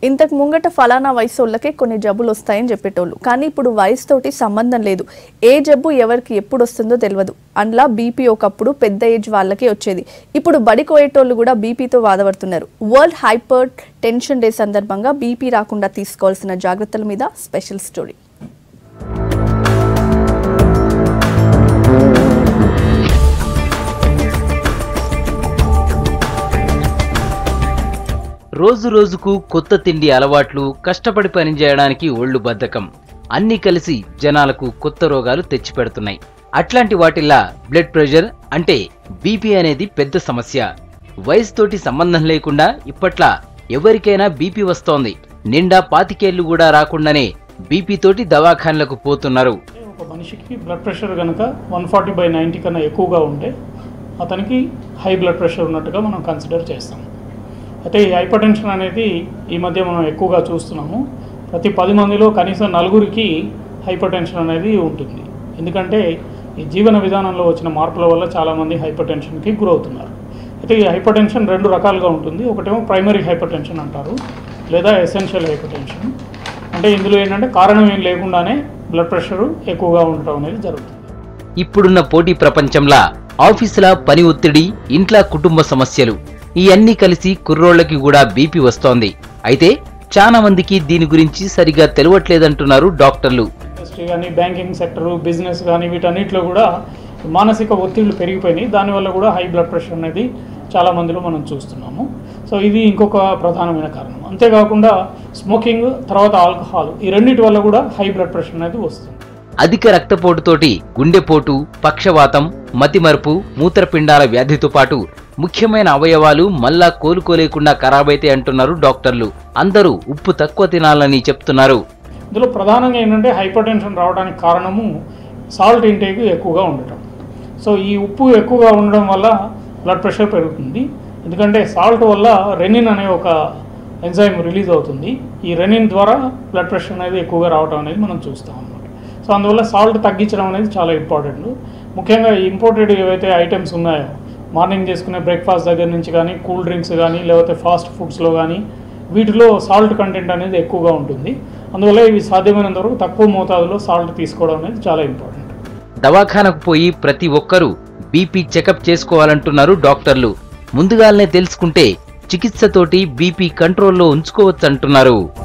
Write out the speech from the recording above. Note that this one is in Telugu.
ఇంతకు ముంగట ఫలానా వయసు వాళ్ళకే కొన్ని జబ్బులు వస్తాయని చెప్పేటోళ్ళు కానీ ఇప్పుడు వయసుతోటి సంబంధం లేదు ఏ జబ్బు ఎవరికి ఎప్పుడు వస్తుందో తెలియదు అందులో బీపీ ఒకప్పుడు పెద్ద ఏజ్ వాళ్ళకే వచ్చేది ఇప్పుడు బడి కోయేటోళ్ళు కూడా బీపీతో బాధపడుతున్నారు వరల్డ్ హైపర్ టెన్షన్ డే సందర్భంగా బీపీ రాకుండా తీసుకోవాల్సిన జాగ్రత్తల మీద స్పెషల్ స్టోరీ రోజు రోజుకు కొత్త తిండి అలవాట్లు కష్టపడి పనిచేయడానికి ఒళ్ళు బద్ధకం అన్నీ కలిసి జనాలకు కొత్త రోగాలు తెచ్చిపెడుతున్నాయి అట్లాంటి వాటిల్లా బ్లడ్ ప్రెషర్ అంటే బీపీ అనేది పెద్ద సమస్య వయసుతోటి సంబంధం లేకుండా ఇప్పట్లా ఎవరికైనా బీపీ వస్తోంది నిండా పాతికేళ్లు కూడా రాకుండానే బీపీ తోటి దవాఖాన్లకు పోతున్నారు ఒక మనిషికి బ్లడ్ ప్రెషర్ కనుక వన్ ఫార్టీ బై నైంటీ కన్నా ఎక్కువగా ఉంటే అతనికి హై బ్లడ్ ప్రెషర్ ఉన్నట్టుగా మనం కన్సిడర్ చేస్తాం అయితే ఈ హైపర్ టెన్షన్ అనేది ఈ మధ్య మనం ఎక్కువగా చూస్తున్నాము ప్రతి పది మందిలో కనీసం నలుగురికి హైపర్ టెన్షన్ అనేది ఉంటుంది ఎందుకంటే ఈ జీవన విధానంలో వచ్చిన మార్పుల వల్ల చాలామంది హైపర్ టెన్షన్కి గురవుతున్నారు అయితే ఈ హైపర్ టెన్షన్ రెండు రకాలుగా ఉంటుంది ఒకటేమో ప్రైమరీ హైపర్ టెన్షన్ అంటారు లేదా ఎసెన్షియల్ హైపర్ టెన్షన్ అంటే ఇందులో ఏంటంటే కారణం ఏం లేకుండానే బ్లడ్ ప్రెషర్ ఎక్కువగా ఉండటం అనేది జరుగుతుంది ఇప్పుడున్న పోటీ ప్రపంచంలా ఆఫీసుల పని ఒత్తిడి ఇంట్లా కుటుంబ సమస్యలు ఈ అన్ని కలిసి కుర్రోళ్ళకి కూడా బీపీ వస్తోంది అయితే చాలా మందికి దీని గురించి సరిగా తెలియట్లేదంటున్నారు డాక్టర్లు ఇండస్ట్రీ కానీ బ్యాంకింగ్ సెక్టర్ బిజినెస్ కానీ వీటన్నిటిలో కూడా మానసిక ఒత్తిళ్లు పెరిగిపోయినాయి దానివల్ల కూడా హై బ్లడ్ ప్రెషర్ అనేది చాలా మందిలో మనం చూస్తున్నాము సో ఇది ఇంకొక ప్రధానమైన కారణం అంతేకాకుండా స్మోకింగ్ తర్వాత ఆల్కహాల్ ఈ రెండింటి వల్ల కూడా హై బ్లడ్ ప్రెషర్ అనేది వస్తుంది అధిక రక్తపోటుతోటి గుండెపోటు పక్షవాతం మతిమరుపు మూత్రపిండాల వ్యాధితో పాటు ముఖ్యమైన అవయవాలు మళ్ళా కోలుకోలేకుండా ఖరాబైతే అంటున్నారు డాక్టర్లు అందరూ ఉప్పు తక్కువ తినాలని చెప్తున్నారు ఇందులో ప్రధానంగా ఏంటంటే హైపర్ టెన్షన్ రావడానికి కారణము సాల్ట్ ఇంటేక్ ఎక్కువగా ఉండటం సో ఈ ఉప్పు ఎక్కువగా ఉండడం వల్ల బ్లడ్ ప్రెషర్ పెరుగుతుంది ఎందుకంటే సాల్ట్ వల్ల రెనిన్ అనే ఒక ఎంజైమ్ రిలీజ్ అవుతుంది ఈ రెనిన్ ద్వారా బ్లడ్ ప్రెషర్ అనేది ఎక్కువగా రావడం అనేది మనం చూస్తాం అన్నమాట సో అందువల్ల సాల్ట్ తగ్గించడం అనేది చాలా ఇంపార్టెంట్ ముఖ్యంగా ఇంపోర్టెడ్ ఏవైతే ఐటమ్స్ ఉన్నాయో మార్నింగ్ చేసుకునే బ్రేక్ఫాస్ట్ దగ్గర నుంచి కానీ కూల్ డ్రింక్స్ కానీ లేకపోతే ఫాస్ట్ ఫుడ్స్లో కానీ వీటిలో సాల్ట్ కంటెంట్ అనేది ఎక్కువగా ఉంటుంది అందువల్ల ఇవి సాధ్యమైనంత వరకు తక్కువ మోతాదులో సాల్ట్ తీసుకోవడం అనేది చాలా ఇంపార్టెంట్ దవాఖానకు పోయి ప్రతి ఒక్కరూ బీపీ చెకప్ చేసుకోవాలంటున్నారు డాక్టర్లు ముందుగానే తెలుసుకుంటే చికిత్సతోటి బీపీ కంట్రోల్లో ఉంచుకోవచ్చంటున్నారు